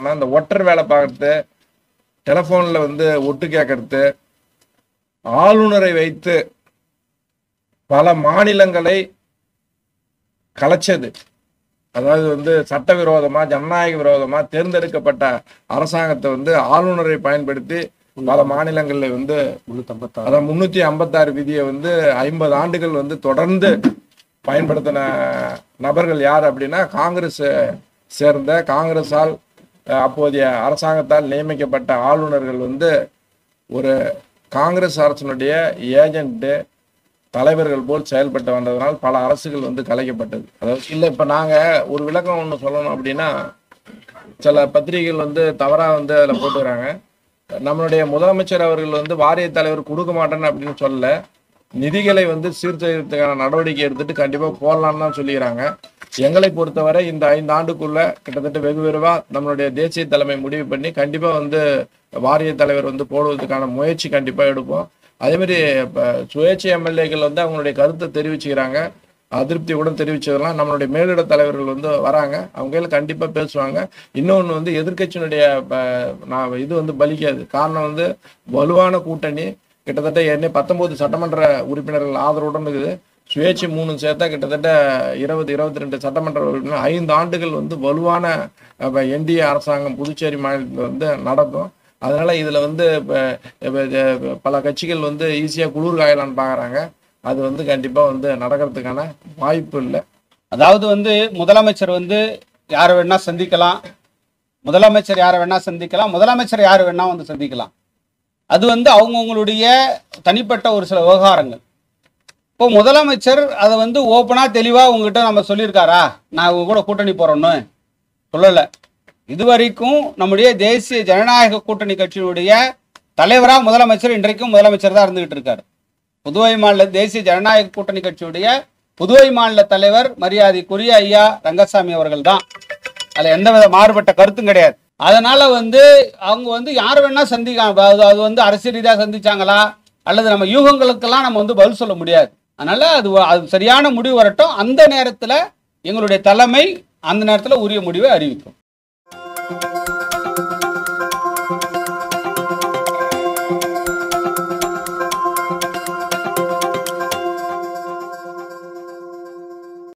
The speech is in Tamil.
சொல்றாங்கன்னா இந்த ஒற்றர் வேலை பார்க்கறது டெலிஃபோன்ல வந்து ஒட்டு கேட்கறது ஆளுநரை வைத்து பல மாநிலங்களை கலைச்சது அதாவது வந்து சட்டவிரோதமா ஜனநாயக விரோதமா தேர்ந்தெடுக்கப்பட்ட அரசாங்கத்தை வந்து ஆளுநரை பயன்படுத்தி பல மாநிலங்கள்ல வந்து முன்னூத்தம்பத்தாறு அதான் முன்னூத்தி ஐம்பத்தாறு விதியை வந்து ஐம்பது ஆண்டுகள் வந்து தொடர்ந்து பயன்படுத்தின நபர்கள் யார் அப்படின்னா காங்கிரஸ் சேர்ந்த காங்கிரஸால் அஹ், அப்போதைய அரசாங்கத்தால் நியமிக்கப்பட்ட ஆளுநர்கள் வந்து ஒரு காங்கிரஸ் அரசனுடைய ஏஜென்ட்டு தலைவர்கள் போல் செயல்பட்டு வந்ததனால் பல அரசுகள் வந்து கலைக்கப்பட்டது அதாவது இல்லை இப்போ நாங்கள் ஒரு விளக்கம் ஒன்று சொல்லணும் அப்படின்னா சில பத்திரிகைகள் வந்து தவறாக வந்து அதில் போட்டுக்கிறாங்க நம்மளுடைய முதலமைச்சர் அவர்கள் வந்து வாரிய தலைவர் கொடுக்க மாட்டேன்னு அப்படின்னு சொல்லல நிதிகளை வந்து சீர்திருத்தத்துக்கான நடவடிக்கை எடுத்துட்டு கண்டிப்பா போடலாம்னு தான் சொல்லிக்கிறாங்க எங்களை பொறுத்தவரை இந்த ஐந்து ஆண்டுக்குள்ள கிட்டத்தட்ட வெகு விரைவா நம்மளுடைய தேசிய தலைமை முடிவு பண்ணி கண்டிப்பா வந்து வாரிய தலைவர் வந்து போடுவதற்கான முயற்சி கண்டிப்பா எடுப்போம் அதே மாதிரி இப்ப சுயேட்சை எம்எல்ஏக்கள் வந்து அவங்களுடைய கருத்தை தெரிவிச்சுக்கிறாங்க அதிருப்தி கூட தெரிவிச்சதெல்லாம் நம்மளுடைய மேலிட தலைவர்கள் வந்து வராங்க அவங்க கண்டிப்பா பேசுவாங்க இன்னொன்று வந்து எதிர்க்கட்சியினுடைய ப- நான் இது வந்து பலிக்காது காரணம் வந்து வலுவான கூட்டணி கிட்டத்தட்ட என்ன பத்தொன்பது சட்டமன்ற உறுப்பினர்கள் ஆதரவுடன் இருக்குது சுயேட்சை மூணு சேர்த்தா கிட்டத்தட்ட இருபது இருபத்தி ரெண்டு சட்டமன்ற உறுப்பினர் ஐந்து ஆண்டுகள் வந்து வலுவான என்டிஏ அரசாங்கம் புதுச்சேரி மாநிலத்தில் வந்து நடக்கும் அதனால இதுல வந்து இப்ப இப்ப இது பல கட்சிகள் வந்து ஈஸியா குளிர் காயலான்னு பாக்குறாங்க அது வந்து கண்டிப்பா வந்து நடக்கிறதுக்கான வாய்ப்பு இல்லை அதாவது வந்து முதலமைச்சர் வந்து யாரை வேணா சந்திக்கலாம் முதலமைச்சர் யாரை வேணா சந்திக்கலாம் முதலமைச்சர் யாரை வேணா வந்து சந்திக்கலாம் அது வந்து அவங்கவுங்களுடைய தனிப்பட்ட ஒரு சில விவகாரங்கள் இப்போ முதலமைச்சர் அதை வந்து ஓப்பனாக தெளிவாக உங்ககிட்ட நம்ம சொல்லியிருக்காரா நான் உங்க கூட கூட்டணி போகிறோன்னு சொல்லலை இதுவரைக்கும் நம்முடைய தேசிய ஜனநாயக கூட்டணி கட்சியினுடைய தலைவராக முதலமைச்சர் இன்றைக்கும் முதலமைச்சர் தான் இருந்துகிட்டு இருக்காரு புதுவை மாநில தேசிய ஜனநாயக கூட்டணி கட்சியுடைய புதுவை மாநில தலைவர் மரியாதைக்குரிய ஐயா ரங்கசாமி அவர்கள் தான் அதுல எந்தவித மாறுபட்ட கருத்தும் கிடையாது அதனால வந்து அவங்க வந்து யார் வேணா சந்திக்கலாம் அது அது வந்து அரசியல் ரீதியாக சந்திச்சாங்களா அல்லது நம்ம யூகங்களுக்கெல்லாம் நம்ம வந்து பதில் சொல்ல முடியாது அதனால அது வ- அது சரியான முடிவு வரட்டும் அந்த நேரத்துல எங்களுடைய தலைமை அந்த நேரத்துல உரிய முடிவை அறிவிக்கும்